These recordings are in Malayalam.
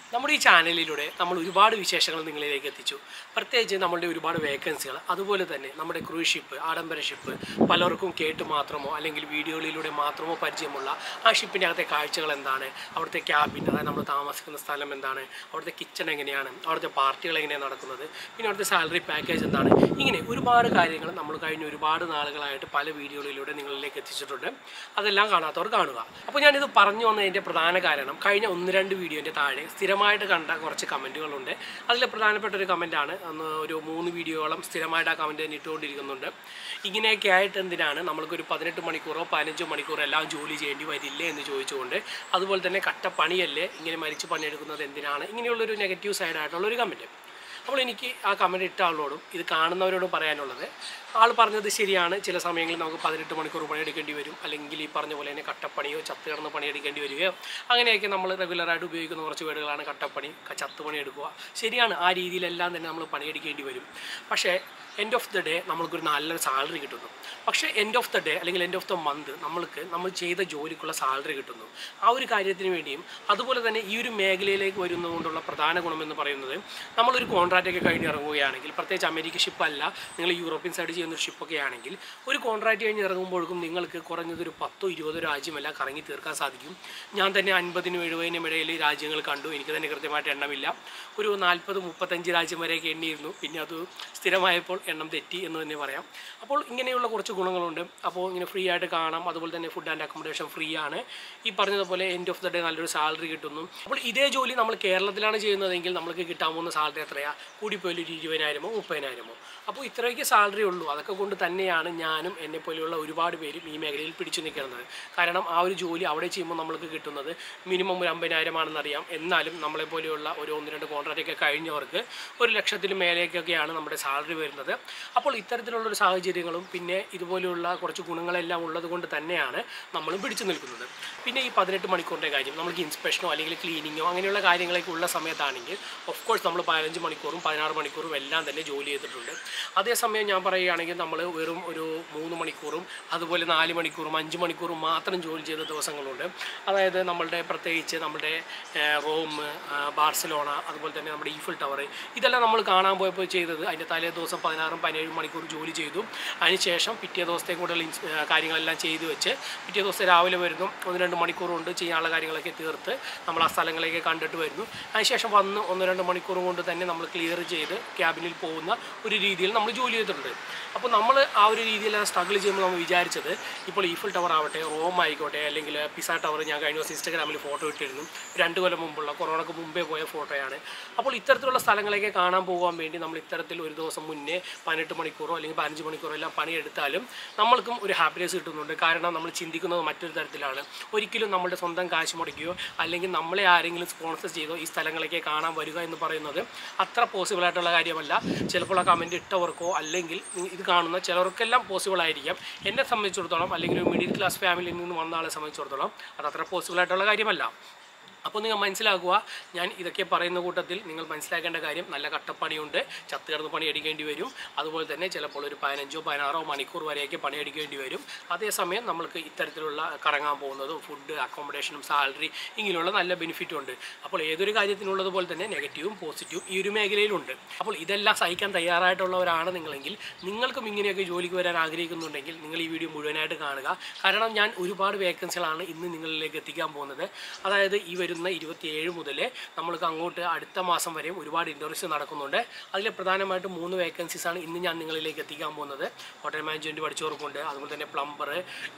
നമ്മുടെ ഈ ചാനലിലൂടെ നമ്മൾ ഒരുപാട് വിശേഷങ്ങൾ നിങ്ങളിലേക്ക് എത്തിച്ചു പ്രത്യേകിച്ച് നമ്മളുടെ ഒരുപാട് വേക്കൻസികൾ അതുപോലെ തന്നെ നമ്മുടെ ക്രൂസ് ഷിപ്പ് ആഡംബര ഷിപ്പ് പലർക്കും കേട്ട് മാത്രമോ അല്ലെങ്കിൽ വീഡിയോകളിലൂടെ മാത്രമോ പരിചയമുള്ള ആ ഷിപ്പിൻ്റെ അകത്തെ കാഴ്ചകൾ എന്താണ് അവിടുത്തെ ക്യാബിൻ അതായത് നമ്മൾ താമസിക്കുന്ന സ്ഥലം എന്താണ് അവിടുത്തെ കിച്ചൺ എങ്ങനെയാണ് അവിടുത്തെ പാർട്ടികൾ എങ്ങനെയാണ് നടക്കുന്നത് പിന്നെ അവിടുത്തെ സാലറി പാക്കേജ് എന്താണ് ഇങ്ങനെ ഒരുപാട് കാര്യങ്ങൾ നമ്മൾ കഴിഞ്ഞ ഒരുപാട് നാളുകളായിട്ട് പല വീഡിയോകളിലൂടെ നിങ്ങളിലേക്ക് എത്തിച്ചിട്ടുണ്ട് അതെല്ലാം കാണാത്തവർ കാണുക അപ്പോൾ ഞാനിത് പറഞ്ഞു വന്നതിൻ്റെ പ്രധാന കാരണം കഴിഞ്ഞ ഒന്ന് രണ്ട് വീഡിയോൻ്റെ താഴെ സ്ഥിരമായിട്ട് കണ്ട കുറച്ച് കമൻറ്റുകളുണ്ട് അതിൽ പ്രധാനപ്പെട്ട ഒരു കമൻറ്റാണ് അന്ന് ഒരു മൂന്ന് വീഡിയോയോളം സ്ഥിരമായിട്ട് ആ കമൻറ്റ് തന്നെ ഇട്ടുകൊണ്ടിരിക്കുന്നുണ്ട് ഇങ്ങനെയൊക്കെ ആയിട്ട് എന്തിനാണ് നമ്മൾക്കൊരു പതിനെട്ട് മണിക്കൂറോ പതിനഞ്ചോ മണിക്കൂറോ എല്ലാം ജോലി ചെയ്യേണ്ടി വരില്ലേ എന്ന് ചോദിച്ചുകൊണ്ട് അതുപോലെ തന്നെ കട്ടപ്പണിയല്ലേ ഇങ്ങനെ മരിച്ച് പണിയെടുക്കുന്നത് എന്തിനാണ് ഇങ്ങനെയുള്ളൊരു നെഗറ്റീവ് സൈഡായിട്ടുള്ള ഒരു കമൻറ്റ് അപ്പോൾ എനിക്ക് ആ കമൻറ്റ് ഇട്ട ആളോടും ഇത് കാണുന്നവരോടും പറയാനുള്ളത് ആൾ പറഞ്ഞത് ശരിയാണ് ചില സമയങ്ങളിൽ നമുക്ക് പതിനെട്ട് മണിക്കൂർ പണിയെടുക്കേണ്ടി വരും അല്ലെങ്കിൽ ഈ പറഞ്ഞ പോലെ തന്നെ കട്ടപ്പണിയോ ചത്ത് കിടന്ന് പണിയെടുക്കേണ്ടി വരികയോ അങ്ങനെയൊക്കെ നമ്മൾ റെഗുലറായിട്ട് ഉപയോഗിക്കുന്ന കുറച്ച് വേർഡുകളാണ് കട്ടപ്പണി ക- ചത്ത് പണിയെടുക്കുക ശരിയാണ് ആ രീതിയിലെല്ലാം തന്നെ നമ്മൾ പണിയെടുക്കേണ്ടി വരും പക്ഷേ എൻഡ് ഓഫ് ദ ഡേ നമ്മൾക്കൊരു നല്ലൊരു സാലറി കിട്ടുന്നു പക്ഷേ എൻഡ് ഓഫ് ദ ഡേ അല്ലെങ്കിൽ എൻഡ് ഓഫ് ദ മന്ത് നമ്മൾക്ക് നമ്മൾ ചെയ്ത ജോലിക്കുള്ള സാലറി കിട്ടുന്നു ആ ഒരു കാര്യത്തിന് വേണ്ടിയും അതുപോലെ തന്നെ ഈ ഒരു മേഖലയിലേക്ക് വരുന്നതുകൊണ്ടുള്ള പ്രധാന ഗുണമെന്ന് പറയുന്നത് നമ്മളൊരു കോൺട്രാക്റ്റ് ഒക്കെ കഴിഞ്ഞ് ഇറങ്ങുകയാണെങ്കിൽ പ്രത്യേകിച്ച് അമേരിക്ക ഷിപ്പല്ല നിങ്ങൾ യൂറോപ്യൻ സൈഡ് ചെയ്യുന്ന ഒരു ഷിപ്പൊക്കെ ആണെങ്കിൽ ഒരു കോൺട്രാക്റ്റ് കഴിഞ്ഞ് ഇറങ്ങുമ്പോഴേക്കും നിങ്ങൾക്ക് കുറഞ്ഞതൊരു പത്തോ ഇരുപതോ രാജ്യമെല്ലാം കറങ്ങി തീർക്കാൻ സാധിക്കും ഞാൻ തന്നെ അൻപതിനും എഴുപതിനും ഇടയിൽ രാജ്യങ്ങൾ കണ്ടു എനിക്ക് തന്നെ കൃത്യമായിട്ട് എണ്ണമില്ല ഒരു നാൽപ്പത് മുപ്പത്തഞ്ച് രാജ്യം വരെയൊക്കെ എണ്ണിയിരുന്നു പിന്നെ അത് സ്ഥിരമായപ്പോൾ എണ്ണം തെറ്റി എന്ന് തന്നെ പറയാം അപ്പോൾ ഇങ്ങനെയുള്ള കുറച്ച് ഗുണങ്ങളുണ്ട് അപ്പോൾ ഇങ്ങനെ ഫ്രീ ആയിട്ട് കാണാം അതുപോലെ തന്നെ ഫുഡ് ആൻഡ് അക്കോമഡേഷൻ ഫ്രീ ആണ് ഈ പറഞ്ഞതുപോലെ എൻഡ് ഓഫ് ദ ഡേ നല്ലൊരു സാലറി കിട്ടുന്നു അപ്പോൾ ഇതേ ജോലി നമ്മൾ കേരളത്തിലാണ് ചെയ്യുന്നതെങ്കിൽ നമുക്ക് കിട്ടാൻ പോകുന്ന സാലറി എത്രയാണ് കൂടിപ്പോയാലും ഒരു ഇരുപതിനായിരമോ മുപ്പതിനായിരമോ അപ്പോൾ ഇത്രയൊക്കെ സാലറി ഉള്ളൂ അതൊക്കെ കൊണ്ട് തന്നെയാണ് ഞാനും എന്നെ പോലെയുള്ള ഒരുപാട് പേരും ഈ മേഖലയിൽ പിടിച്ചു നിൽക്കുന്നത് കാരണം ആ ഒരു ജോലി അവിടെ ചെയ്യുമ്പോൾ നമ്മൾക്ക് കിട്ടുന്നത് മിനിമം ഒരു അമ്പതിനായിരമാണെന്നറിയാം എന്നാലും നമ്മളെ പോലെയുള്ള ഒരു ഒന്ന് രണ്ട് കോൺട്രാക്റ്റ് ഒക്കെ കഴിഞ്ഞവർക്ക് ഒരു ലക്ഷത്തിന് മേലേക്കൊക്കെയാണ് നമ്മുടെ സാലറി വരുന്നത് അപ്പോൾ ഇത്തരത്തിലുള്ളൊരു സാഹചര്യങ്ങളും പിന്നെ ഇതുപോലെയുള്ള കുറച്ച് ഗുണങ്ങളെല്ലാം ഉള്ളത് കൊണ്ട് തന്നെയാണ് നമ്മളും പിടിച്ചു നിൽക്കുന്നത് പിന്നെ ഈ പതിനെട്ട് മണിക്കൂറിൻ്റെ കാര്യം നമുക്ക് ഇൻസ്പെക്ഷനോ അല്ലെങ്കിൽ ക്ലീനിങ്ങോ അങ്ങനെയുള്ള കാര്യങ്ങളൊക്കെ ഉള്ള സമയത്താണെങ്കിൽ ഓഫ് കോഴ്സ് നമ്മൾ പതിനഞ്ച് മണിക്കൂറും പതിനാറ് മണിക്കൂറും എല്ലാം തന്നെ ജോലി ചെയ്തിട്ടുണ്ട് അതേസമയം ഞാൻ പറയുകയാണെങ്കിൽ നമ്മൾ വെറും ഒരു മൂന്ന് മണിക്കൂറും അതുപോലെ നാല് മണിക്കൂറും അഞ്ച് മണിക്കൂറും മാത്രം ജോലി ചെയ്ത ദിവസങ്ങളുണ്ട് അതായത് നമ്മളുടെ പ്രത്യേകിച്ച് നമ്മുടെ ഏഹ്, റോം ആ, ബാർസലോണ അതുപോലെ തന്നെ നമ്മുടെ ഈഫിൾ ടവർ ഇതെല്ലാം നമ്മൾ കാണാൻ പോയപ്പോൾ ചെയ്തത് അതിൻ്റെ തലേ ദിവസം പതിനാറും പതിനേഴും മണിക്കൂർ ജോലി ചെയ്തു അതിനുശേഷം പിറ്റേ ദിവസത്തെ കൂടുതൽ ഇൻസ്- ഏഹ്, കാര്യങ്ങളെല്ലാം ചെയ്തു വെച്ച് പിറ്റേ ദിവസം രാവിലെ വരുന്നു ഒന്ന് രണ്ട് മണിക്കൂർ കൊണ്ട് ചെയ്യാനുള്ള കാര്യങ്ങളൊക്കെ തീർത്ത് നമ്മൾ ആ സ്ഥലങ്ങളൊക്കെ കണ്ടിട്ട് വരുന്നു അതിനുശേഷം വന്ന് ഒന്ന് രണ്ട് മണിക്കൂർ കൊണ്ട് തന്നെ നമ്മൾ ക്ലിയർ ചെയ്ത് ക്യാബിനിൽ പോകുന്ന ഒരു രീതിയിൽ നമ്മൾ ജോലി ചെയ്തിട്ടുണ്ട് അപ്പോൾ നമ്മൾ ആ ഒരു രീതിയിൽ സ്ട്രഗിൾ ചെയ്യുമ്പോൾ നമ്മൾ വിചാരിച്ചത് ഇപ്പോൾ ഈഫിൾ ടവർ ആവട്ടെ റോം ആയിക്കോട്ടെ അല്ലെങ്കിൽ പിസ ടവർ ഞാൻ കഴിഞ്ഞ ദിവസം ഇൻസ്റ്റാഗ്രാമിൽ ഫോട്ടോ ഇട്ടിരുന്നു രണ്ട് കൊല്ലം മുമ്പുള്ള കൊറോണക്ക് മുമ്പേ പോയ ഫോട്ടോയാണ് അപ്പോൾ ഇത്തരത്തിലുള്ള സ്ഥലങ്ങളൊക്കെ കാണാൻ പോകാൻ വേണ്ടി നമ്മൾ ഇത്തരത്തിൽ ഒരു ദിവസം മുന്നേ പതിനെട്ട് മണിക്കൂറോ അല്ലെങ്കിൽ പതിനഞ്ച് മണിക്കൂറോ എല്ലാം പണിയെടുത്താലും നമ്മൾക്കും ഒരു ഹാപ്പിനെസ് കിട്ടുന്നുണ്ട് കാരണം നമ്മൾ ചിന്തിക്കുന്നത് മറ്റൊരു തരത്തിലാണ് ഒരിക്കലും നമ്മുടെ സ്വന്തം കാശ് മുടക്കുകയോ അല്ലെങ്കിൽ നമ്മളെ ആരെങ്കിലും സ്പോൺസർ ചെയ്തോ ഈ സ്ഥലങ്ങളൊക്കെ കാണാൻ വരിക എന്ന് പറയുന്നത് അത്ര പോസിബിൾ ആയിട്ടുള്ള കാര്യമല്ല ചിലപ്പോൾ ആ കമൻറ്റ് ഇട്ടവർക്കോ അല്ലെങ്കിൽ ഇത് കാണുന്ന ചിലർക്കെല്ലാം പോസിബിൾ ആയിരിക്കാം എന്നെ സംബന്ധിച്ചിടത്തോളം അല്ലെങ്കിൽ ഒരു മിഡിൽ ക്ലാസ് ഫാമിലിയിൽ നിന്ന് വന്ന ആളെ സംബന്ധിച്ചിടത്തോളം അത് അത്ര പോസിബിൾ ആയിട്ടുള്ള കാര്യമല്ല അപ്പോൾ നിങ്ങൾ മനസ്സിലാക്കുക ഞാൻ ഇതൊക്കെ പറയുന്ന കൂട്ടത്തിൽ നിങ്ങൾ മനസ്സിലാക്കേണ്ട കാര്യം നല്ല കട്ടപ്പണിയുണ്ട് ചത്ത് കിടന്ന് പണിയെടുക്കേണ്ടി വരും അതുപോലെ തന്നെ ചിലപ്പോൾ ഒരു പതിനഞ്ചോ പതിനാറോ മണിക്കൂർ വരെയൊക്കെ പണിയെടുക്കേണ്ടി വരും അതേസമയം നമ്മൾക്ക് ഇത്തരത്തിലുള്ള കറങ്ങാൻ പോകുന്നതും ഫുഡ് അക്കോമഡേഷനും സാലറി ഇങ്ങനെയുള്ള നല്ല ബെനിഫിറ്റും ഉണ്ട് അപ്പോൾ ഏതൊരു കാര്യത്തിനുള്ളതുപോലെ തന്നെ നെഗറ്റീവും പോസിറ്റീവും ഈ ഒരു മേഖലയിലുണ്ട് അപ്പോൾ ഇതെല്ലാം സഹിക്കാൻ തയ്യാറായിട്ടുള്ളവരാണ് നിങ്ങളെങ്കിൽ നിങ്ങൾക്കും ഇങ്ങനെയൊക്കെ ജോലിക്ക് വരാൻ ആഗ്രഹിക്കുന്നുണ്ടെങ്കിൽ നിങ്ങൾ ഈ വീഡിയോ മുഴുവനായിട്ട് കാണുക കാരണം ഞാൻ ഒരുപാട് വേക്കൻസികളാണ് ഇന്ന് നിങ്ങളിലേക്ക് എത്തിക്കാൻ പോകുന്നത് അതായത് ഈ വരുന്ന ഇരുപത്തിയേഴ് മുതൽ നമ്മൾക്ക് അങ്ങോട്ട് അടുത്ത മാസം വരെയും ഒരുപാട് ഇൻ്റർവ്യൂസ് നടക്കുന്നുണ്ട് അതിൽ പ്രധാനമായിട്ടും മൂന്ന് വേക്കൻസീസ് ആണ് ഇന്ന് ഞാൻ നിങ്ങളിലേക്ക് എത്തിക്കാൻ പോകുന്നത് ഹോട്ടൽ മാനേജ്മെൻറ്റ് പഠിച്ചവർക്കുണ്ട് അതുപോലെ തന്നെ പ്ലംബർ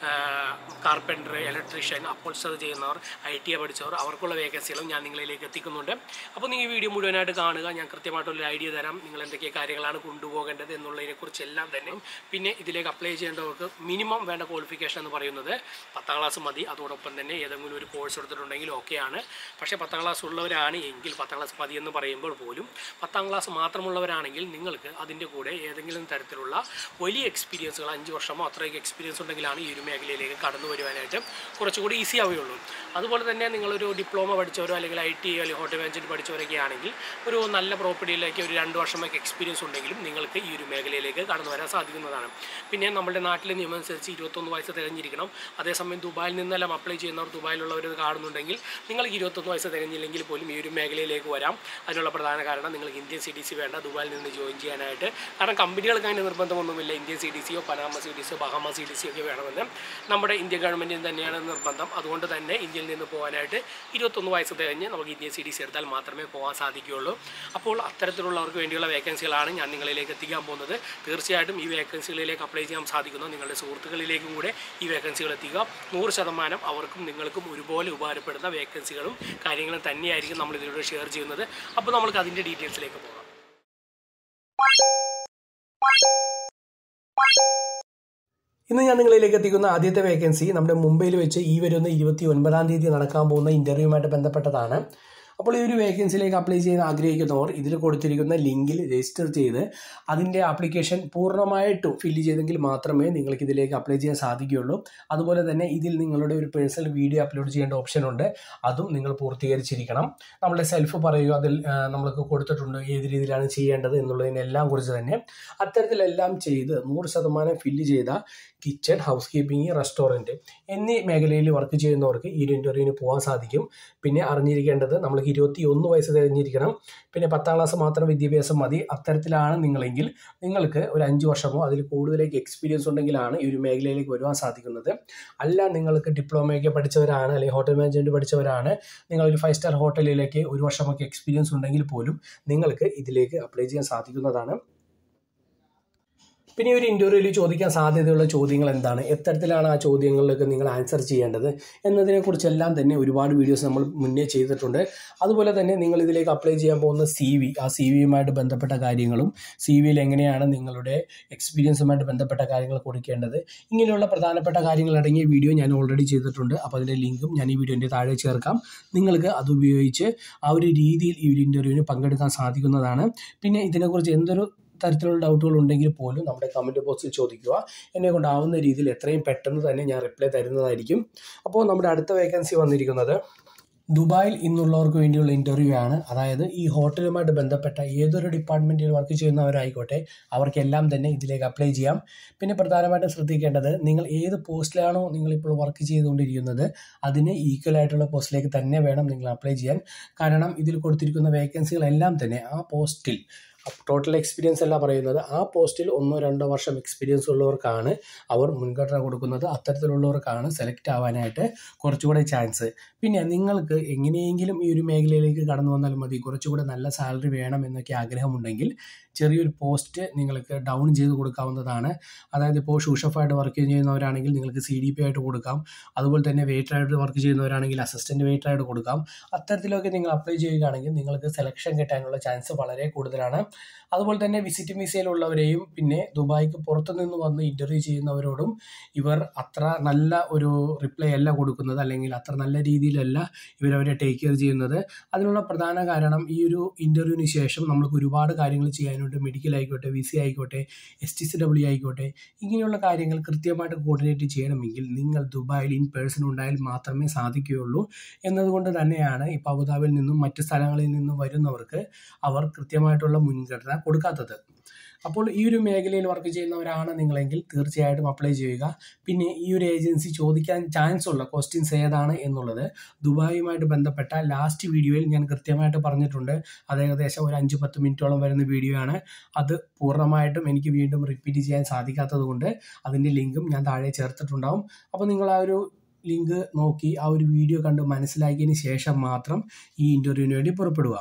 കാർപ്പൻറ്റർ ഇലക്ട്രീഷ്യൻ അപ്പോൾസർ ചെയ്യുന്നവർ ഐ ടി ഐ പഠിച്ചവർ അവർക്കുള്ള വേക്കൻസികളും ഞാൻ നിങ്ങളിലേക്ക് എത്തിക്കുന്നുണ്ട് അപ്പോൾ നിങ്ങൾ ഈ വീഡിയോ മുഴുവനായിട്ട് കാണുക ഞാൻ കൃത്യമായിട്ടുള്ള ഐഡിയ തരാം നിങ്ങൾ എന്തൊക്കെ കാര്യങ്ങളാണ് കൊണ്ടുപോകേണ്ടത് എന്നുള്ളതിനെക്കുറിച്ചെല്ലാം തന്നെ പിന്നെ ഇതിലേക്ക് അപ്ലൈ ചെയ്യേണ്ടവർക്ക് മിനിമം വേണ്ട ക്വാളിഫിക്കേഷൻ എന്ന് പറയുന്നത് പത്താം ക്ലാസ് മതി അതോടൊപ്പം തന്നെ ഏതെങ്കിലും ഒരു കോഴ്സ് എടുത്തിട്ടുണ്ടെങ്കിൽ ഓക്കെയാണ് പക്ഷേ പത്താം ക്ലാസ് ഉള്ളവരാണ് എങ്കിൽ പത്താം ക്ലാസ് മതി എന്ന് പറയുമ്പോൾ പോലും പത്താം ക്ലാസ് മാത്രമുള്ളവരാണെങ്കിൽ നിങ്ങൾക്ക് അതിൻ്റെ കൂടെ ഏതെങ്കിലും തരത്തിലുള്ള വലിയ എക്സ്പീരിയൻസുകൾ അഞ്ച് വർഷമോ അത്രയൊക്കെ എക്സ്പീരിയൻസ് ഉണ്ടെങ്കിലാണ് ഈ ഒരു മേഖലയിലേക്ക് കടന്നു വരുവാനായിട്ട് കുറച്ചുകൂടി ഈസി ആവുകയുള്ളൂ അതുപോലെ തന്നെ നിങ്ങളൊരു ഡിപ്ലോമ പഠിച്ചവരോ അല്ലെങ്കിൽ ഐ ടി അല്ലെങ്കിൽ ഹോട്ടൽ മാനേജ്മെൻറ്റ് പഠിച്ചവരൊക്കെ ആണെങ്കിൽ ഒരു നല്ല പ്രോപ്പർട്ടിയിലേക്ക് ഒരു രണ്ട് വർഷമൊക്കെ എക്സ്പീരിയൻസ് ഉണ്ടെങ്കിലും നിങ്ങൾക്ക് ഈ ഒരു മേഖലയിലേക്ക് കടന്നു വരാൻ സാധിക്കുന്നതാണ് പിന്നെ നമ്മുടെ നാട്ടിലെ നിയമം അനുസരിച്ച് ഇരുപത്തൊന്ന് വയസ്സ് തികഞ്ഞിരിക്കണം അതേസമയം ദുബായിൽ നിന്നെല്ലാം അപ്ലൈ ചെയ്യുന്നവർ ദുബായിലുള്ളവർ ഇത് കാണുന്നുണ്ടെങ്കിൽ നിങ്ങൾ നിങ്ങൾക്ക് ഇരുപത്തൊന്ന് വയസ്സ് തികഞ്ഞില്ലെങ്കിൽ പോലും ഈ ഒരു മേഖലയിലേക്ക് വരാം അതിനുള്ള പ്രധാന കാരണം നിങ്ങൾക്ക് ഇന്ത്യൻ സി ഡി സി വേണ്ട ദുബായിൽ നിന്ന് ജോയിൻ ചെയ്യാനായിട്ട് കാരണം കമ്പനികൾക്ക് അതിന് നിർബന്ധമൊന്നുമില്ല ഇന്ത്യൻ സി ഡി സിയോ പനാമ സി ഡി സിയോ ബഹാമ സി ഡി സിയോ ഒക്കെ വേണമെന്ന് നമ്മുടെ ഇന്ത്യ ഗവൺമെൻറ്റിന് തന്നെയാണ് നിർബന്ധം അതുകൊണ്ട് തന്നെ ഇന്ത്യയിൽ നിന്ന് പോകാനായിട്ട് ഇരുപത്തൊന്ന് വയസ്സ് തികഞ്ഞ് നമുക്ക് ഇന്ത്യൻ സി ഡി സി എടുത്താൽ മാത്രമേ പോകാൻ സാധിക്കുകയുള്ളൂ അപ്പോൾ അത്തരത്തിലുള്ളവർക്ക് വേണ്ടിയുള്ള വേക്കൻസികളാണ് ഞാൻ നിങ്ങളിലേക്ക് എത്തിക്കാൻ പോകുന്നത് തീർച്ചയായിട്ടും ഈ വേക്കൻസികളിലേക്ക് അപ്ലൈ ചെയ്യാൻ സാധിക്കുന്ന നിങ്ങളുടെ സുഹൃത്തുക്കളിലേക്കും കൂടെ ഈ വേക്കൻസികൾ എത്തിക്കുക നൂറ് ശതമാനം അവർക്കും നിങ്ങൾക്കും ഒരുപോലെ ഉപകാരപ്പെടുന്ന വേക്കൻസികളും കാര്യങ്ങളും തന്നെയായിരിക്കും നമ്മൾ ഇതിലൂടെ ഷെയർ ചെയ്യുന്നത് അപ്പോൾ നമുക്ക് അതിൻ്റെ ഡീറ്റെയിൽസിലേക്ക് പോകാം ഇന്ന് ഞാൻ നിങ്ങളിലേക്ക് എത്തിക്കുന്ന ആദ്യത്തെ വേക്കൻസി നമ്മുടെ മുംബൈയിൽ വെച്ച് ഈ വരുന്ന ഇരുപത്തി ഒൻപതാം തീയതി നടക്കാൻ പോകുന്ന ഇൻ്റർവ്യൂവുമായിട്ട് ബന്ധപ്പെട്ടതാണ് അപ്പോൾ ഈ ഒരു വേക്കൻസിയിലേക്ക് അപ്ലൈ ചെയ്യാൻ ആഗ്രഹിക്കുന്നവർ ഇതിൽ കൊടുത്തിരിക്കുന്ന ലിങ്കിൽ രജിസ്റ്റർ ചെയ്ത് അതിൻ്റെ ആപ്ലിക്കേഷൻ പൂർണ്ണമായിട്ടും ഫില്ല് ചെയ്തെങ്കിൽ മാത്രമേ നിങ്ങൾക്ക് ഇതിലേക്ക് അപ്ലൈ ചെയ്യാൻ സാധിക്കുകയുള്ളൂ അതുപോലെ തന്നെ ഇതിൽ നിങ്ങളുടെ ഒരു പേഴ്സണൽ വീഡിയോ അപ്ലോഡ് ചെയ്യേണ്ട ഓപ്ഷൻ ഉണ്ട് അതും നിങ്ങൾ പൂർത്തീകരിച്ചിരിക്കണം നമ്മുടെ സെൽഫ് പറയുക അതിൽ ആ, നമ്മൾക്ക് കൊടുത്തിട്ടുണ്ട് ഏത് രീതിയിലാണ് ചെയ്യേണ്ടത് എന്നുള്ളതിനെല്ലാം കുറിച്ച് തന്നെ അത്തരത്തിലെല്ലാം ചെയ്ത് നൂറ് ശതമാനം ഫില്ല് ചെയ്ത കിച്ചൺ ഹൗസ് കീപ്പിംഗ് റെസ്റ്റോറൻറ്റ് എന്നീ മേഖലയിൽ വർക്ക് ചെയ്യുന്നവർക്ക് ഈ ഒരു ഇൻ്റർവ്യൂവിന് പോകാൻ സാധിക്കും പിന്നെ അറിഞ്ഞിരിക്കേണ്ടത് നമ്മൾക്ക് ഇരുപത്തി ഒന്ന് വയസ്സ് തികഞ്ഞിരിക്കണം പിന്നെ പത്താം ക്ലാസ് മാത്രം വിദ്യാഭ്യാസം മതി അത്തരത്തിലാണ് നിങ്ങളെങ്കിൽ നിങ്ങൾക്ക് ഒരു അഞ്ച് വർഷമോ അതിൽ കൂടുതലേക്ക് എക്സ്പീരിയൻസ് ഉണ്ടെങ്കിലാണ് ഈ ഒരു മേഖലയിലേക്ക് വരുവാൻ സാധിക്കുന്നത് അല്ല നിങ്ങൾക്ക് ഡിപ്ലോമയൊക്കെ പഠിച്ചവരാണ് അല്ലെങ്കിൽ ഹോട്ടൽ മാനേജ്മെൻറ്റ് പഠിച്ചവരാണ് നിങ്ങൾ ഒരു ഫൈവ് സ്റ്റാർ ഹോട്ടലിലേക്ക് ഒരു വർഷമൊക്കെ എക്സ്പീരിയൻസ് ഉണ്ടെങ്കിൽ പോലും നിങ്ങൾക്ക് ഇതിലേക്ക് അപ്ലൈ ചെയ്യാൻ സാധിക്കുന്നതാണ് പിന്നെ ഈ ഒരു ഇൻ്റർവ്യൂവിൽ ചോദിക്കാൻ സാധ്യതയുള്ള ചോദ്യങ്ങൾ എന്താണ് എത്തരത്തിലാണ് ആ ചോദ്യങ്ങളിലൊക്കെ നിങ്ങൾ ആൻസർ ചെയ്യേണ്ടത് എന്നതിനെക്കുറിച്ചെല്ലാം തന്നെ ഒരുപാട് വീഡിയോസ് നമ്മൾ മുന്നേ ചെയ്തിട്ടുണ്ട് അതുപോലെ തന്നെ നിങ്ങൾ ഇതിലേക്ക് അപ്ലൈ ചെയ്യാൻ പോകുന്ന സി വി ആ സി വിയുമായിട്ട് ബന്ധപ്പെട്ട കാര്യങ്ങളും സി വിയിൽ എങ്ങനെയാണ് നിങ്ങളുടെ എക്സ്പീരിയൻസുമായിട്ട് ബന്ധപ്പെട്ട കാര്യങ്ങൾ കൊടുക്കേണ്ടത് ഇങ്ങനെയുള്ള പ്രധാനപ്പെട്ട കാര്യങ്ങൾ അടങ്ങിയ വീഡിയോ ഞാൻ ഓൾറെഡി ചെയ്തിട്ടുണ്ട് അപ്പോൾ അതിൻ്റെ ലിങ്കും ഞാൻ ഈ വീഡിയോൻ്റെ താഴെ ചേർക്കാം നിങ്ങൾക്ക് അത് ഉപയോഗിച്ച് ആ ഒരു രീതിയിൽ ഈ ഒരു ഇൻ്റർവ്യൂവിന് പങ്കെടുക്കാൻ സാധിക്കുന്നതാണ് പിന്നെ ഇതിനെക്കുറിച്ച് എന്തൊരു തരത്തിലുള്ള ഡൗട്ടുകൾ ഉണ്ടെങ്കിൽ പോലും നമ്മുടെ കമൻറ്റ് ബോക്സിൽ ചോദിക്കുക എന്നെ കൊണ്ടാവുന്ന രീതിയിൽ എത്രയും പെട്ടെന്ന് തന്നെ ഞാൻ റിപ്ലൈ തരുന്നതായിരിക്കും അപ്പോൾ നമ്മുടെ അടുത്ത വേക്കൻസി വന്നിരിക്കുന്നത് ദുബായിൽ ഇന്നുള്ളവർക്ക് വേണ്ടിയുള്ള ഇൻ്റർവ്യൂ ആണ് അതായത് ഈ ഹോട്ടലുമായിട്ട് ബന്ധപ്പെട്ട ഏതൊരു ഡിപ്പാർട്ട്മെൻറ്റിൽ വർക്ക് ചെയ്യുന്നവരായിക്കോട്ടെ അവർക്കെല്ലാം തന്നെ ഇതിലേക്ക് അപ്ലൈ ചെയ്യാം പിന്നെ പ്രധാനമായിട്ടും ശ്രദ്ധിക്കേണ്ടത് നിങ്ങൾ ഏത് പോസ്റ്റിലാണോ നിങ്ങളിപ്പോൾ വർക്ക് ചെയ്തുകൊണ്ടിരിക്കുന്നത് അതിന് ഈക്വൽ ആയിട്ടുള്ള പോസ്റ്റിലേക്ക് തന്നെ വേണം നിങ്ങൾ അപ്ലൈ ചെയ്യാൻ കാരണം ഇതിൽ കൊടുത്തിരിക്കുന്ന വേക്കൻസികളെല്ലാം തന്നെ ആ പോസ്റ്റിൽ ടോട്ടൽ എക്സ്പീരിയൻസ് അല്ല പറയുന്നത് ആ പോസ്റ്റിൽ ഒന്നോ രണ്ടോ വർഷം എക്സ്പീരിയൻസ് ഉള്ളവർക്കാണ് അവർ മുൻഗണന കൊടുക്കുന്നത് അത്തരത്തിലുള്ളവർക്കാണ് സെലക്ട് ആവാനായിട്ട് കുറച്ചുകൂടെ ചാൻസ് പിന്നെ നിങ്ങൾക്ക് എങ്ങനെയെങ്കിലും ഈ ഒരു മേഖലയിലേക്ക് കടന്നു വന്നാൽ മതി കുറച്ചുകൂടെ നല്ല സാലറി വേണം എന്നൊക്കെ ആഗ്രഹമുണ്ടെങ്കിൽ ചെറിയൊരു പോസ്റ്റ് നിങ്ങൾക്ക് ഡൗൺ ചെയ്ത് കൊടുക്കാവുന്നതാണ് അതായത് ഇപ്പോൾ ഷൂഷഫായിട്ട് വർക്ക് ചെയ്യുന്നവരാണെങ്കിൽ നിങ്ങൾക്ക് സി ഡി പി ആയിട്ട് കൊടുക്കാം അതുപോലെ തന്നെ വെയിറ്ററായിട്ട് വർക്ക് ചെയ്യുന്നവരാണെങ്കിൽ അസിസ്റ്റൻറ്റ് വെയിറ്ററായിട്ട് കൊടുക്കാം അത്തരത്തിലൊക്കെ നിങ്ങൾ അപ്ലൈ ചെയ്യുകയാണെങ്കിൽ നിങ്ങൾക്ക് സെലക്ഷൻ കിട്ടാനുള്ള ചാൻസ് വളരെ കൂടുതലാണ് അതുപോലെ തന്നെ വിസിറ്റ് വിസയിലുള്ളവരെയും പിന്നെ ദുബായിക്ക് പുറത്തു നിന്ന് വന്ന് ഇൻ്റർവ്യൂ ചെയ്യുന്നവരോടും ഇവർ അത്ര നല്ല ഒരു റിപ്ലൈ അല്ല കൊടുക്കുന്നത് അല്ലെങ്കിൽ അത്ര നല്ല രീതിയിലല്ല ഇവരവരെ ടേക്ക് കെയർ ചെയ്യുന്നത് അതിനുള്ള പ്രധാന കാരണം ഈ ഒരു ഇൻ്റർവ്യൂവിന് ശേഷം നമ്മൾക്ക് ഒരുപാട് കാര്യങ്ങൾ ചെയ്യാനുണ്ട് മെഡിക്കൽ ആയിക്കോട്ടെ വി സി ആയിക്കോട്ടെ എസ് ടി സി ഡബ്ല്യു ആയിക്കോട്ടെ ഇങ്ങനെയുള്ള കാര്യങ്ങൾ കൃത്യമായിട്ട് കോർഡിനേറ്റ് ചെയ്യണമെങ്കിൽ നിങ്ങൾ ദുബായിൽ ഇൻ പേഴ്സൺ ഉണ്ടായാൽ മാത്രമേ സാധിക്കുകയുള്ളൂ എന്നതുകൊണ്ട് തന്നെയാണ് ഇപ്പോൾ അബുദാബിയിൽ നിന്നും മറ്റ് സ്ഥലങ്ങളിൽ നിന്നും വരുന്നവർക്ക് അവർ കൃത്യമായിട്ടുള്ള മുൻഗണന കൊടുക്കാത്തത് അപ്പോൾ ഈ ഒരു മേഖലയിൽ വർക്ക് ചെയ്യുന്നവരാണ് നിങ്ങളെങ്കിൽ തീർച്ചയായിട്ടും അപ്ലൈ ചെയ്യുക പിന്നെ ഈ ഒരു ഏജൻസി ചോദിക്കാൻ ചാൻസ് ഉള്ള ക്വസ്റ്റ്യൻസ് ഏതാണ് എന്നുള്ളത് ദുബായുമായിട്ട് ബന്ധപ്പെട്ട ലാസ്റ്റ് വീഡിയോയിൽ ഞാൻ കൃത്യമായിട്ട് പറഞ്ഞിട്ടുണ്ട് അത് ഏകദേശം ഒരു അഞ്ച് പത്ത് മിനിറ്റോളം വരുന്ന വീഡിയോ ആണ് അത് പൂർണ്ണമായിട്ടും എനിക്ക് വീണ്ടും റിപ്പീറ്റ് ചെയ്യാൻ സാധിക്കാത്തത് കൊണ്ട് അതിൻ്റെ ലിങ്കും ഞാൻ താഴെ ചേർത്തിട്ടുണ്ടാവും അപ്പോൾ നിങ്ങൾ ആ ഒരു ലിങ്ക് നോക്കി ആ ഒരു വീഡിയോ കണ്ട് മനസ്സിലാക്കിയതിന് ശേഷം മാത്രം ഈ ഇൻ്റർവ്യൂവിന് വേണ്ടി പുറപ്പെടുക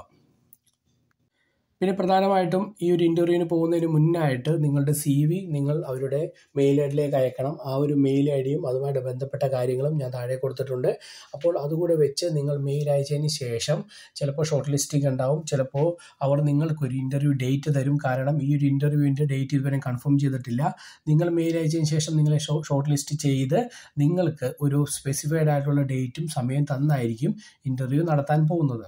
പിന്നെ പ്രധാനമായിട്ടും ഈ ഒരു ഇൻ്റർവ്യൂവിന് പോകുന്നതിന് മുന്നായിട്ട് നിങ്ങളുടെ സി വി നിങ്ങൾ അവരുടെ മെയിൽ ഐ ഡിയിലേക്ക് അയക്കണം ആ ഒരു മെയിൽ ഐ ഡിയും അതുമായിട്ട് ബന്ധപ്പെട്ട കാര്യങ്ങളും ഞാൻ താഴെ കൊടുത്തിട്ടുണ്ട് അപ്പോൾ അതുകൂടെ വെച്ച് നിങ്ങൾ മെയിൽ അയച്ചതിന് ശേഷം ചിലപ്പോൾ ഷോർട്ട് ലിസ്റ്റിംഗ് ഉണ്ടാവും ചിലപ്പോൾ അവർ നിങ്ങൾക്കൊരു ഇൻ്റർവ്യൂ ഡേറ്റ് തരും കാരണം ഈ ഒരു ഇൻ്റർവ്യൂവിൻ്റെ ഡേറ്റ് ഇതുവരെ കൺഫേം ചെയ്തിട്ടില്ല നിങ്ങൾ മെയിൽ അയച്ചതിന് ശേഷം നിങ്ങളെ ഷോർട്ട് ലിസ്റ്റ് ചെയ്ത് നിങ്ങൾക്ക് ഒരു സ്പെസിഫൈഡ് ആയിട്ടുള്ള ഡേറ്റും സമയം തന്നായിരിക്കും ഇൻ്റർവ്യൂ നടത്താൻ പോകുന്നത്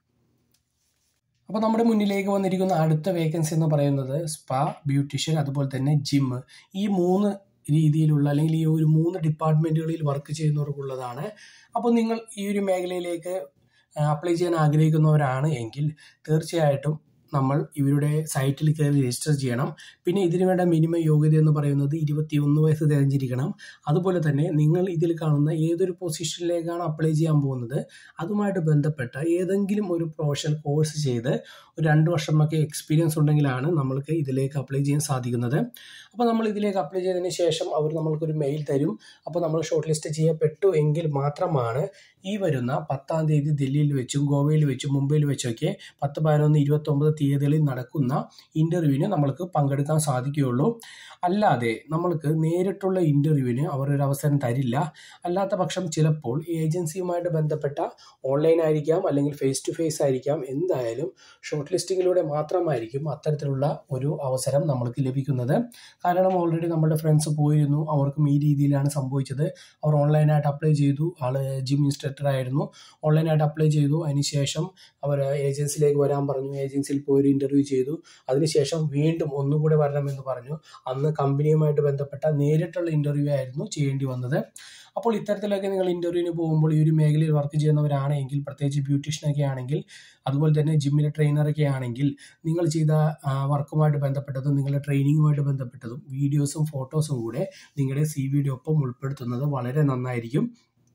അപ്പോൾ നമ്മുടെ മുന്നിലേക്ക് വന്നിരിക്കുന്ന അടുത്ത വേക്കൻസി എന്ന് പറയുന്നത് സ്പാ ബ്യൂട്ടീഷ്യൻ അതുപോലെ തന്നെ ജിം ഈ മൂന്ന് രീതിയിലുള്ള അല്ലെങ്കിൽ ഈ ഒരു മൂന്ന് ഡിപ്പാർട്ട്മെൻറ്റുകളിൽ വർക്ക് ചെയ്യുന്നവർക്കുള്ളതാണ് അപ്പോൾ നിങ്ങൾ ഈ ഒരു മേഖലയിലേക്ക് അപ്ലൈ ചെയ്യാൻ ആഗ്രഹിക്കുന്നവരാണ് എങ്കിൽ തീർച്ചയായിട്ടും നമ്മൾ ഇവരുടെ സൈറ്റിൽ കയറി രജിസ്റ്റർ ചെയ്യണം പിന്നെ ഇതിന് വേണ്ട മിനിമം യോഗ്യത എന്ന് പറയുന്നത് ഇരുപത്തിയൊന്ന് വയസ്സ് തികഞ്ഞിരിക്കണം അതുപോലെ തന്നെ നിങ്ങൾ ഇതിൽ കാണുന്ന ഏതൊരു പൊസിഷനിലേക്കാണ് അപ്ലൈ ചെയ്യാൻ പോകുന്നത് അതുമായിട്ട് ബന്ധപ്പെട്ട ഏതെങ്കിലും ഒരു പ്രൊഫഷണൽ കോഴ്സ് ചെയ്ത് ഒരു രണ്ട് വർഷമൊക്കെ എക്സ്പീരിയൻസ് ഉണ്ടെങ്കിലാണ് നമ്മൾക്ക് ഇതിലേക്ക് അപ്ലൈ ചെയ്യാൻ സാധിക്കുന്നത് അപ്പോൾ നമ്മൾ ഇതിലേക്ക് അപ്ലൈ ചെയ്തതിന് ശേഷം അവർ നമ്മൾക്കൊരു മെയിൽ തരും അപ്പോൾ നമ്മൾ ഷോർട്ട് ലിസ്റ്റ് ചെയ്യപ്പെട്ടു എങ്കിൽ മാത്രമാണ് ഈ വരുന്ന പത്താം തീയതി ദില്ലിയിൽ വെച്ചും ഗോവയിൽ വെച്ചും മുംബൈയിൽ വെച്ചൊക്കെ പത്ത് പതിനൊന്ന് ഇരുപത്തൊമ്പത് തീയതികളിൽ നടക്കുന്ന ഇൻ്റർവ്യൂവിന് നമ്മൾക്ക് പങ്കെടുക്കാൻ സാധിക്കുകയുള്ളൂ അല്ലാതെ നമ്മൾക്ക് നേരിട്ടുള്ള ഇൻ്റർവ്യൂവിന് അവർ ഒരു അവസരം തരില്ല അല്ലാത്ത പക്ഷം ചിലപ്പോൾ ഏജൻസിയുമായിട്ട് ബന്ധപ്പെട്ട ഓൺലൈൻ ആയിരിക്കാം അല്ലെങ്കിൽ ഫേസ് ടു ഫേസ് ആയിരിക്കാം എന്തായാലും ഷോർട്ട് ലിസ്റ്റിങ്ങിലൂടെ മാത്രമായിരിക്കും അത്തരത്തിലുള്ള ഒരു അവസരം നമ്മൾക്ക് ലഭിക്കുന്നത് കാരണം ഓൾറെഡി നമ്മുടെ ഫ്രണ്ട്സ് പോയിരുന്നു അവർക്കും ഈ രീതിയിലാണ് സംഭവിച്ചത് അവർ ഓൺലൈനായിട്ട് അപ്ലൈ ചെയ്തു ആള് ജിം ഇൻസ്ട്രക്ടർ ആയിരുന്നു ഓൺലൈനായിട്ട് അപ്ലൈ ചെയ്തു അതിനുശേഷം അവർ ഏജൻസിയിലേക്ക് വരാൻ പറഞ്ഞു ഏജൻസിയിൽ പോയി ഒരു ഇൻ്റർവ്യൂ ചെയ്തു അതിനുശേഷം വീണ്ടും ഒന്നുകൂടെ വരണമെന്ന് പറഞ്ഞു അന്ന് കമ്പനിയുമായിട്ട് ബന്ധപ്പെട്ട നേരിട്ടുള്ള ഇൻ്റർവ്യൂ ആയിരുന്നു ചെയ്യേണ്ടി വന്നത് അപ്പോൾ ഇത്തരത്തിലൊക്കെ നിങ്ങൾ ഇൻ്റർവ്യൂവിന് പോകുമ്പോൾ ഈ ഒരു മേഖലയിൽ വർക്ക് ചെയ്യുന്നവരാണെങ്കിൽ പ്രത്യേകിച്ച് ബ്യൂട്ടീഷ്യനൊക്കെ ആണെങ്കിൽ അതുപോലെ തന്നെ ജിമ്മിലെ ട്രെയിനറൊക്കെ ആണെങ്കിൽ നിങ്ങൾ ചെയ്ത വർക്കുമായിട്ട് ബന്ധപ്പെട്ടതും നിങ്ങളുടെ ട്രെയിനിങ്ങുമായിട്ട് ബന്ധപ്പെട്ടതും വീഡിയോസും ഫോട്ടോസും കൂടെ നിങ്ങളുടെ സി വിയുടെ ഒപ്പം ഉൾപ്പെടുത്തുന്നത് വളരെ നന്നായിരിക്കും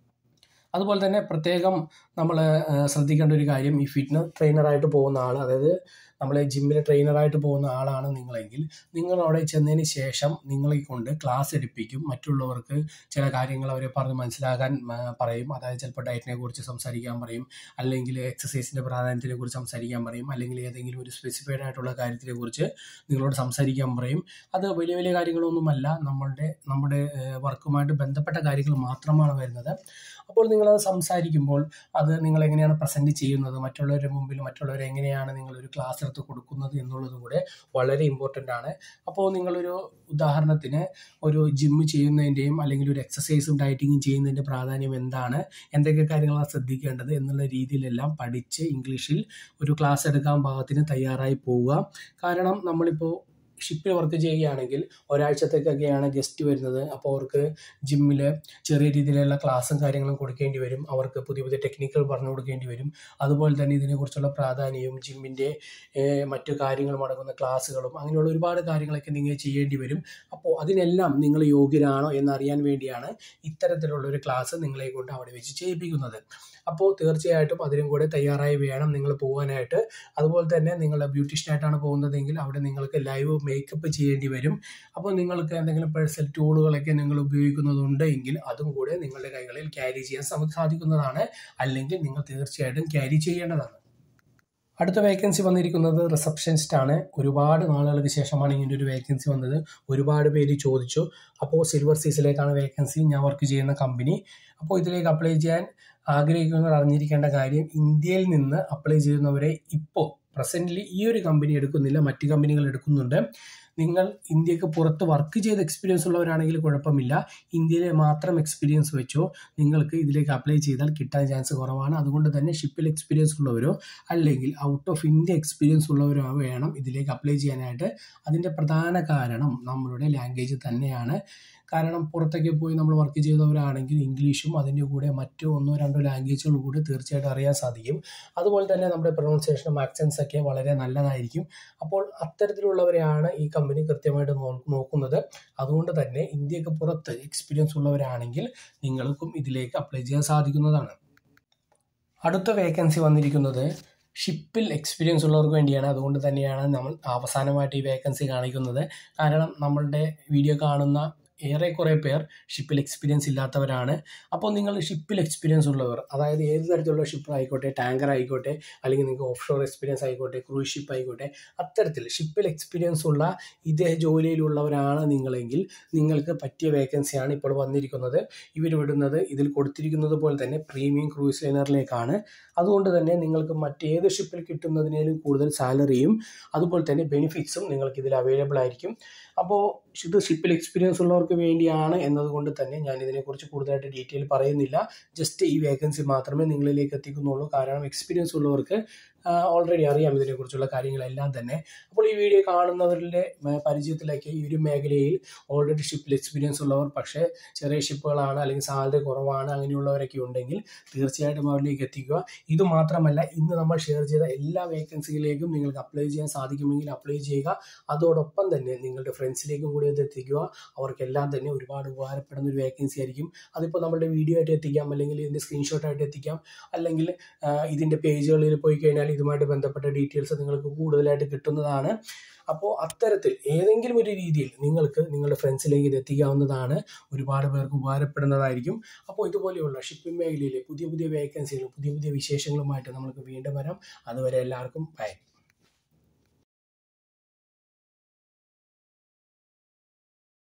അതുപോലെ തന്നെ പ്രത്യേകം നമ്മൾ ശ്രദ്ധിക്കേണ്ട ഒരു കാര്യം ഈ ഫിറ്റ്നസ് ട്രെയിനറായിട്ട് പോകുന്ന ആൾ അതായത് നമ്മളെ ജിമ്മിലെ ട്രെയിനറായിട്ട് പോകുന്ന ആളാണ് നിങ്ങളെങ്കിൽ നിങ്ങൾ അവിടെ ചെന്നതിന് ശേഷം നിങ്ങളെ കൊണ്ട് ക്ലാസ് എടുപ്പിക്കും മറ്റുള്ളവർക്ക് ചില കാര്യങ്ങൾ അവരെ പറഞ്ഞ് മനസ്സിലാക്കാൻ പറയും അതായത് ചിലപ്പോൾ ഡയറ്റിനെ കുറിച്ച് സംസാരിക്കാൻ പറയും അല്ലെങ്കിൽ എക്സസൈസിൻ്റെ പ്രാധാന്യത്തിനെ കുറിച്ച് സംസാരിക്കാൻ പറയും അല്ലെങ്കിൽ ഏതെങ്കിലും ഒരു സ്പെസിഫൈഡ് ആയിട്ടുള്ള കാര്യത്തിനെ കുറിച്ച് നിങ്ങളോട് സംസാരിക്കാൻ പറയും അത് വലിയ വലിയ കാര്യങ്ങളൊന്നുമല്ല നമ്മളുടെ നമ്മുടെ വർക്കുമായിട്ട് ബന്ധപ്പെട്ട കാര്യങ്ങൾ മാത്രമാണ് വരുന്നത് അപ്പോൾ നിങ്ങളത് സംസാരിക്കുമ്പോൾ അത് നിങ്ങൾ എങ്ങനെയാണ് പ്രസൻറ്റ് ചെയ്യുന്നത് മറ്റുള്ളവരുടെ മുമ്പിൽ മറ്റുള്ളവരെ എങ്ങനെയാണ് നിങ്ങളൊരു ക്ലാസ് എടുത്ത് കൊടുക്കുന്നത് എന്നുള്ളതും കൂടെ വളരെ ഇമ്പോർട്ടൻ്റ് ആണ് അപ്പോൾ നിങ്ങളൊരു ഉദാഹരണത്തിന് ഒരു ജിമ്മ് ചെയ്യുന്നതിൻ്റെയും അല്ലെങ്കിൽ ഒരു എക്സസൈസും ഡയറ്റിങ്ങും ചെയ്യുന്നതിൻ്റെ പ്രാധാന്യം എന്താണ് എന്തൊക്കെ കാര്യങ്ങളാണ് ശ്രദ്ധിക്കേണ്ടത് എന്നുള്ള രീതിയിലെല്ലാം പഠിച്ച് ഇംഗ്ലീഷിൽ ഒരു ക്ലാസ് എടുക്കാൻ പാകത്തിന് തയ്യാറായി പോവുക കാരണം നമ്മളിപ്പോൾ ഷിപ്പിൽ വർക്ക് ചെയ്യുകയാണെങ്കിൽ ഒരാഴ്ചത്തേക്കൊക്കെയാണ് ഗസ്റ്റ് വരുന്നത് അപ്പോൾ അവർക്ക് ജിമ്മിൽ ചെറിയ രീതിയിലുള്ള ക്ലാസ്സും കാര്യങ്ങളും കൊടുക്കേണ്ടി വരും അവർക്ക് പുതിയ പുതിയ ടെക്നിക്കുകൾ പറഞ്ഞു കൊടുക്കേണ്ടി വരും അതുപോലെ തന്നെ ഇതിനെക്കുറിച്ചുള്ള പ്രാധാന്യവും ജിമ്മിൻ്റെ മറ്റു കാര്യങ്ങളും അടങ്ങുന്ന ക്ലാസ്സുകളും അങ്ങനെയുള്ള ഒരുപാട് കാര്യങ്ങളൊക്കെ നിങ്ങൾ ചെയ്യേണ്ടി വരും അപ്പോൾ അതിനെല്ലാം നിങ്ങൾ യോഗ്യരാണോ എന്നറിയാൻ വേണ്ടിയാണ് ഇത്തരത്തിലുള്ള ഒരു ക്ലാസ് നിങ്ങളെ കൊണ്ട് അവിടെ വെച്ച് ചെയ്യിപ്പിക്കുന്നത് അപ്പോൾ തീർച്ചയായിട്ടും അതിനും കൂടെ തയ്യാറായി വേണം നിങ്ങൾ പോകാനായിട്ട് അതുപോലെ തന്നെ നിങ്ങൾ ബ്യൂട്ടീഷ്യനായിട്ടാണ് പോകുന്നതെങ്കിൽ അവിടെ നിങ്ങൾക്ക് ലൈവ് മേക്കപ്പ് ചെയ്യേണ്ടി വരും അപ്പോൾ നിങ്ങൾക്ക് എന്തെങ്കിലും പേഴ്സണൽ ടൂളുകളൊക്കെ നിങ്ങൾ ഉപയോഗിക്കുന്നുണ്ട് എങ്കിൽ അതും കൂടെ നിങ്ങളുടെ കൈകളിൽ ക്യാരി ചെയ്യാൻ സാധിക്കുന്നതാണ് അല്ലെങ്കിൽ നിങ്ങൾ തീർച്ചയായിട്ടും ക്യാരി ചെയ്യേണ്ടതാണ് അടുത്ത വേക്കൻസി വന്നിരിക്കുന്നത് റിസപ്ഷനിസ്റ്റ് ആണ് ഒരുപാട് നാളുകൾക്ക് ശേഷമാണ് ഇങ്ങനെ ഒരു വേക്കൻസി വന്നത് ഒരുപാട് പേര് ചോദിച്ചു അപ്പോൾ സിൽവർ സീസിലേക്കാണ് വേക്കൻസി ഞാൻ വർക്ക് ചെയ്യുന്ന കമ്പനി അപ്പോൾ ഇതിലേക്ക് അപ്ലൈ ചെയ്യാൻ ആഗ്രഹിക്കുന്നവർ അറിഞ്ഞിരിക്കേണ്ട കാര്യം ഇന്ത്യയിൽ നിന്ന് അപ്ലൈ ചെയ്യുന്നവരെ ഇപ്പോൾ പ്രസൻ്റ്ലി ഈ ഒരു കമ്പനി എടുക്കുന്നില്ല മറ്റ് കമ്പനികൾ എടുക്കുന്നുണ്ട് നിങ്ങൾ ഇന്ത്യക്ക് പുറത്ത് വർക്ക് ചെയ്ത എക്സ്പീരിയൻസ് ഉള്ളവരാണെങ്കിൽ കുഴപ്പമില്ല ഇന്ത്യയിലെ മാത്രം എക്സ്പീരിയൻസ് വെച്ചോ നിങ്ങൾക്ക് ഇതിലേക്ക് അപ്ലൈ ചെയ്താൽ കിട്ടാൻ ചാൻസ് കുറവാണ് അതുകൊണ്ട് തന്നെ ഷിപ്പിൽ എക്സ്പീരിയൻസ് ഉള്ളവരോ അല്ലെങ്കിൽ ഔട്ട് ഓഫ് ഇന്ത്യ എക്സ്പീരിയൻസ് ഉള്ളവരോ വേണം ഇതിലേക്ക് അപ്ലൈ ചെയ്യാനായിട്ട് അതിൻ്റെ പ്രധാന കാരണം നമ്മളുടെ ലാംഗ്വേജ് തന്നെയാണ് കാരണം പുറത്തൊക്കെ പോയി നമ്മൾ വർക്ക് ചെയ്തവരാണെങ്കിൽ ഇംഗ്ലീഷും അതിൻ്റെ കൂടെ മറ്റോ ഒന്നോ രണ്ടോ ലാംഗ്വേജുകൾ കൂടി തീർച്ചയായിട്ടും അറിയാൻ സാധിക്കും അതുപോലെ തന്നെ നമ്മുടെ പ്രൊണൗൺസിയേഷനും ആക്സൻസ് ഒക്കെ വളരെ നല്ലതായിരിക്കും അപ്പോൾ അത്തരത്തിലുള്ളവരെയാണ് ഈ കമ്പനി കൃത്യമായിട്ട് നോക്കുന്നത് അതുകൊണ്ട് തന്നെ ഇന്ത്യക്ക് പുറത്ത് എക്സ്പീരിയൻസ് ഉള്ളവരാണെങ്കിൽ നിങ്ങൾക്കും ഇതിലേക്ക് അപ്ലൈ ചെയ്യാൻ സാധിക്കുന്നതാണ് അടുത്ത വേക്കൻസി വന്നിരിക്കുന്നത് ഷിപ്പിൽ എക്സ്പീരിയൻസ് ഉള്ളവർക്ക് വേണ്ടിയാണ് അതുകൊണ്ട് തന്നെയാണ് നമ്മൾ അവസാനമായിട്ട് ഈ വേക്കൻസി കാണിക്കുന്നത് കാരണം നമ്മളുടെ വീഡിയോ കാണുന്ന ഏറെക്കുറെ പേർ ഷിപ്പിൽ എക്സ്പീരിയൻസ് ഇല്ലാത്തവരാണ് അപ്പോൾ നിങ്ങൾ ഷിപ്പിൽ എക്സ്പീരിയൻസ് ഉള്ളവർ അതായത് ഏത് തരത്തിലുള്ള ഷിപ്പ് ആയിക്കോട്ടെ ടാങ്കർ ആയിക്കോട്ടെ അല്ലെങ്കിൽ നിങ്ങൾക്ക് ഓഫ് ഷോർ എക്സ്പീരിയൻസ് ആയിക്കോട്ടെ ക്രൂസ് ഷിപ്പ് ആയിക്കോട്ടെ അത്തരത്തിൽ ഷിപ്പിൽ എക്സ്പീരിയൻസ് ഉള്ള ഇതേ ജോലിയിലുള്ളവരാണ് നിങ്ങളെങ്കിൽ നിങ്ങൾക്ക് പറ്റിയ വേക്കൻസിയാണ് ഇപ്പോൾ വന്നിരിക്കുന്നത് ഇവർ വിടുന്നത് ഇതിൽ കൊടുത്തിരിക്കുന്നത് പോലെ തന്നെ പ്രീമിയം ക്രൂസ് ലൈനറിലേക്കാണ് അതുകൊണ്ട് തന്നെ നിങ്ങൾക്ക് മറ്റേത് ഷിപ്പിൽ കിട്ടുന്നതിനേലും കൂടുതൽ സാലറിയും അതുപോലെ തന്നെ ബെനിഫിറ്റ്സും നിങ്ങൾക്ക് ഇതിൽ അവൈലബിൾ ആയിരിക്കും അപ്പോൾ ഇത് ഷിപ്പിൽ എക്സ്പീരിയൻസ് ഉള്ളവർക്ക് വേണ്ടിയാണ് എന്നതുകൊണ്ട് തന്നെ ഞാൻ ഇതിനെക്കുറിച്ച് കൂടുതലായിട്ട് ഡീറ്റെയിൽ പറയുന്നില്ല ജസ്റ്റ് ഈ വേക്കൻസി മാത്രമേ നിങ്ങളിലേക്ക് എത്തിക്കുന്നുള്ളൂ കാരണം എക്സ്പീരിയൻസ് ഉള്ളവർക്ക് ഓൾറെഡി അറിയാം ഇതിനെക്കുറിച്ചുള്ള കാര്യങ്ങളെല്ലാം തന്നെ അപ്പോൾ ഈ വീഡിയോ കാണുന്നവരുടെ ആ, പരിചയത്തിലേക്ക് ഈ ഒരു മേഖലയിൽ ഓൾറെഡി ഷിപ്പിൽ എക്സ്പീരിയൻസ് ഉള്ളവർ പക്ഷേ ചെറിയ ഷിപ്പുകളാണ് അല്ലെങ്കിൽ സാലറി കുറവാണ് അങ്ങനെയുള്ളവരൊക്കെ ഉണ്ടെങ്കിൽ തീർച്ചയായിട്ടും അവരിലേക്ക് എത്തിക്കുക ഇത് മാത്രമല്ല ഇന്ന് നമ്മൾ ഷെയർ ചെയ്ത എല്ലാ വേക്കൻസികളിലേക്കും നിങ്ങൾക്ക് അപ്ലൈ ചെയ്യാൻ സാധിക്കുമെങ്കിൽ അപ്ലൈ ചെയ്യുക അതോടൊപ്പം തന്നെ നിങ്ങളുടെ ഫ്രണ്ട്സിലേക്കും കൂടി ഇത് എത്തിക്കുക അവർക്കെല്ലാം തന്നെ ഒരുപാട് ഉപകാരപ്പെടുന്ന ഒരു വേക്കൻസി ആയിരിക്കും അതിപ്പോൾ നമ്മളുടെ വീഡിയോ ആയിട്ട് എത്തിക്കാം അല്ലെങ്കിൽ ഇതിൻ്റെ സ്ക്രീൻഷോട്ടായിട്ട് എത്തിക്കാം അല്ലെങ്കിൽ ആ, ഇതിൻ്റെ പേജുകളിൽ പോയി കഴിഞ്ഞാൽ ഇതുമായിട്ട് ബന്ധപ്പെട്ട ഡീറ്റെയിൽസ് നിങ്ങൾക്ക് കൂടുതലായിട്ട് കിട്ടുന്നതാണ് അപ്പോൾ അത്തരത്തിൽ ഏതെങ്കിലും ഒരു രീതിയിൽ നിങ്ങൾക്ക് നിങ്ങളുടെ ഫ്രണ്ട്സിലേക്ക് ഇത് എത്തിക്കാവുന്നതാണ് ഒരുപാട് പേർക്ക് ഉപകാരപ്പെടുന്നതായിരിക്കും അപ്പോൾ ഇതുപോലെയുള്ള ഷിപ്പിംഗ് മേഖലയിലെ പുതിയ പുതിയ വേക്കൻസികളും പുതിയ പുതിയ വിശേഷങ്ങളുമായിട്ട് നമുക്ക് വീണ്ടും വരാം അതുവരെ എല്ലാവർക്കും ബൈ